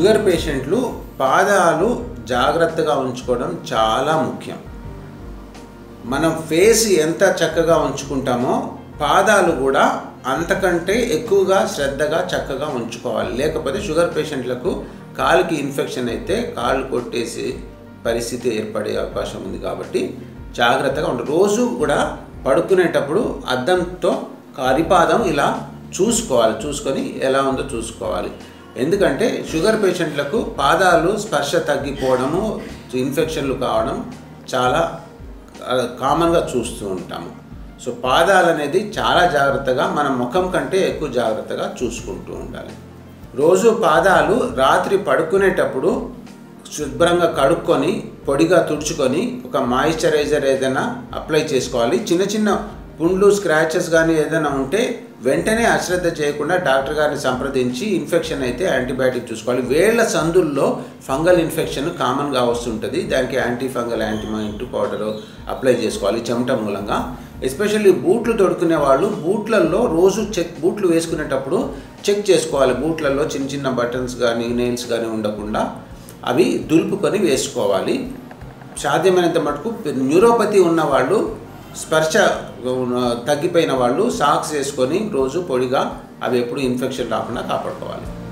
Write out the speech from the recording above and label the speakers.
Speaker 1: sugar పేషెంట్లు పాదాలు జాగ్రత్తగా ఉంచుకోవడం చాలా ముఖ్యం మనం ఫేస్ ఎంత చక్కగా ఉంచుకుంటామో పాదాలు కూడా అంతకంటే ఎక్కువగా శ్రద్ధగా చక్కగా ఉంచుకోవాలి లేకపోతే షుగర్ పేషెంట్లకు కాలుకి ఇన్ఫెక్షన్ అయితే కాళ్ళు కొట్టేసి పరిస్థితి ఏర్పడే అవకాశం ఉంది కాబట్టి జాగ్రత్తగా ఉండాలి రోజు కూడా పడుకునేటప్పుడు అద్దంతో అరిపాదం ఇలా చూసుకోవాలి చూసుకొని ఎలా ఉందో చూసుకోవాలి ఎందుకంటే షుగర్ పేషెంట్లకు పాదాలు స్పర్శ తగ్గిపోవడము ఇన్ఫెక్షన్లు కావడం చాలా ఆ, కామన్గా చూస్తూ ఉంటాము సో పాదాలు అనేది చాలా జాగ్రత్తగా మన ముఖం కంటే ఎక్కువ జాగ్రత్తగా చూసుకుంటూ ఉండాలి రోజు పాదాలు రాత్రి పడుకునేటప్పుడు శుభ్రంగా కడుక్కొని పొడిగా తుడుచుకొని ఒక మాయిశ్చరైజర్ ఏదైనా అప్లై చేసుకోవాలి చిన్న చిన్న పుండ్లు స్క్రాచెస్ కానీ ఏదైనా ఉంటే వెంటనే అశ్రద్ధ చేయకుండా డాక్టర్ గారిని సంప్రదించి ఇన్ఫెక్షన్ అయితే యాంటీబయాటిక్ చూసుకోవాలి వేళ్ల సందుల్లో ఫంగల్ ఇన్ఫెక్షన్ కామన్గా వస్తుంటుంది దానికి antifungal ointment powder apply చేసుకోవాలి చెమట మూలంగా ఎస్పెషల్లీ బూట్లు తొడుకునే వాళ్ళు బూట్లలో రోజు చెక్ బూట్లు వేసుకునేటప్పుడు చెక్ చేసుకోవాలి బూట్లలో చిన్న చిన్న బటన్స్ కానీ నెయిల్స్ కానీ ఉండకుండా అవి దులుపుకొని వేసుకోవాలి సాధ్యమైనంత మటుకు న్యూరోపతి ఉన్న వాళ్ళు స్పర్శ ఉన్న- తగ్గిపోయిన వాళ్ళు సాక్స్ వేసుకొని రోజు పొడిగా అవి ఎప్పుడు ఇన్ఫెక్షన్ రాకుండా కాపాడుకోవాలి